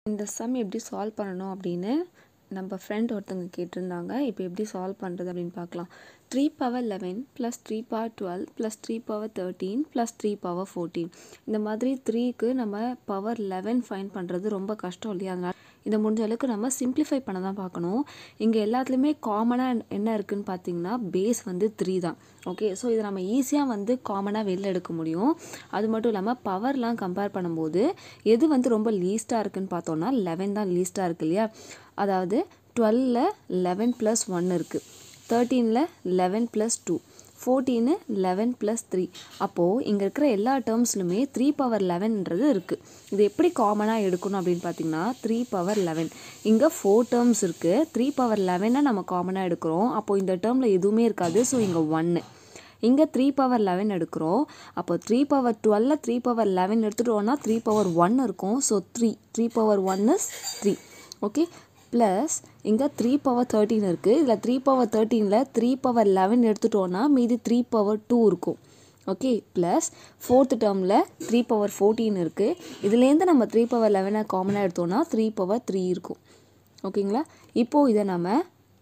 இந்த சம் எப்படி சால்வ் பண்ணணும் அப்படின்னு நம்ம ஃப்ரெண்ட் ஒருத்தவங்க கேட்டிருந்தாங்க இப்போ எப்படி சால்வ் பண்ணுறது அப்படின்னு பார்க்கலாம் three power eleven plus three power twelve plus three power thirteen plus three power fourteen இந்த மாதிரி த்ரீக்கு நம்ம பவர் லெவன் ஃபைன் பண்ணுறது ரொம்ப கஷ்டம் இல்லையா அதனால் இதை முடிஞ்ச அளவுக்கு நம்ம சிம்பிளிஃபை பண்ண தான் பார்க்கணும் இங்கே எல்லாத்துலேயுமே காமனாக என்ன இருக்குதுன்னு பார்த்தீங்கன்னா பேஸ் வந்து த்ரீ தான் ஓகே ஸோ இதை நம்ம ஈஸியாக வந்து காமனாக வெளில எடுக்க முடியும் அது மட்டும் இல்லாமல் பவர்லாம் கம்பேர் பண்ணும்போது எது வந்து ரொம்ப லீஸ்ட்டாக இருக்குன்னு பார்த்தோன்னா லெவன் தான் லீஸ்ட்டாக இருக்கு இல்லையா அதாவது டுவெல்ல லெவன் ப்ளஸ் ஒன் இருக்குது தேர்ட்டீனில் eleven plus two fourteen eleven plus three அப்போது இங்கே இருக்கிற எல்லா டேர்ம்ஸ்லுமே த்ரீ பவர் லெவன்ன்றது இருக்குது இது எப்படி காமனாக எடுக்கணும் அப்படின்னு பார்த்தீங்கன்னா த்ரீ பவர் லெவன் இங்கே ஃபோர் டேர்ம்ஸ் இருக்குது த்ரீ பவர் லெவனை நம்ம காமனாக எடுக்கிறோம் அப்போது இந்த டேர்மில் எதுவுமே இருக்காது ஸோ இங்கே ஒன்று இங்கே த்ரீ பவர் லெவன் எடுக்கிறோம் அப்போ த்ரீ பவர் டுவெல்ல த்ரீ பவர் லெவன் எடுத்துகிட்டோன்னா த்ரீ பவர் ஒன் இருக்கும் so three three power one is three okay plus இங்கே த்ரீ பவர் தேர்ட்டின் இருக்குது இதில் த்ரீ பவர் தேர்ட்டீனில் த்ரீ பவர் லெவன் எடுத்துட்டோன்னா மீதி த்ரீ பவர் டூ இருக்கும் ஓகே ப்ளஸ் ஃபோர்த்து டேர்மில் த்ரீ பவர் ஃபோர்டீன் இருக்குது இதுலேருந்து நம்ம த்ரீ பவர் லெவனை காமனாக எடுத்தோன்னா த்ரீ பவர் த்ரீ இருக்கும் ஓகேங்களா இப்போது இதை நம்ம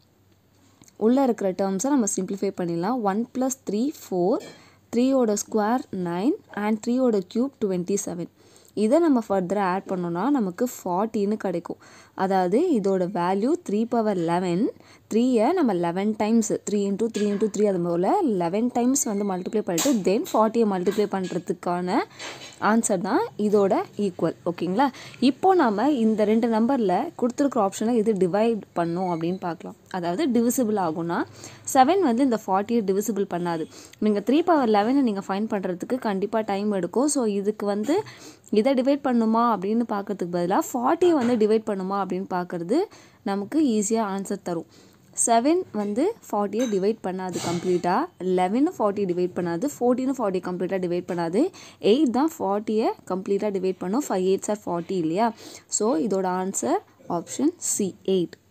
உள்ளே இருக்கிற டேர்ம்ஸை நம்ம சிம்பிளிஃபை பண்ணிடலாம் ஒன் ப்ளஸ் த்ரீ ஃபோர் த்ரீயோட ஸ்கொயர் நைன் அண்ட் த்ரீயோட க்யூப் டுவெண்ட்டி செவன் இதை நம்ம ஃபர்தராக ஆட் பண்ணோன்னா நமக்கு ஃபார்ட்டின்னு கிடைக்கும் அதாவது இதோட வேல்யூ த்ரீ பவர் லெவன் த்ரீயை நம்ம eleven times three into three into three அது போல் லெவன் டைம்ஸ் வந்து மல்டிப்ளை பண்ணிட்டு தென் ஃபார்ட்டியை மல்டிப்ளை பண்ணுறதுக்கான ஆன்சர் தான் இதோட ஈக்குவல் ஓகேங்களா இப்போது நம்ம இந்த ரெண்டு நம்பரில் கொடுத்துருக்குற ஆப்ஷனில் இது டிவைட் பண்ணும் அப்படின்னு பார்க்கலாம் அதாவது டிவிசிபிள் ஆகும்னா செவன் வந்து இந்த ஃபார்ட்டியை டிவிசிபிள் பண்ணாது நீங்கள் த்ரீ பவர் லெவனை நீங்கள் ஃபைன் பண்ணுறதுக்கு கண்டிப்பாக டைம் எடுக்கும் ஸோ இதுக்கு வந்து இதை டிவைட் பண்ணுமா அப்படின்னு பார்க்கறதுக்கு பதிலாக ஃபார்ட்டியை வந்து டிவைட் பண்ணுமா அப்படின்னு பார்க்குறது நமக்கு ஈஸியாக ஆன்சர் தரும் செவன் வந்து ஃபார்ட்டியை டிவைட் பண்ணாது கம்ப்ளீட்டாக லெவன் ஃபார்ட்டி டிவைட் பண்ணாது ஃபோர்டீனும் ஃபார்ட்டி கம்ப்ளீட்டாக டிவைட் பண்ணாது எயிட் தான் ஃபார்ட்டியை கம்ப்ளீட்டாக டிவைட் பண்ணும் ஃபைவ் எயிட்ஸ் ஆர் ஃபார்ட்டி இல்லையா ஸோ இதோட ஆன்சர் ஆப்ஷன் சி எயிட்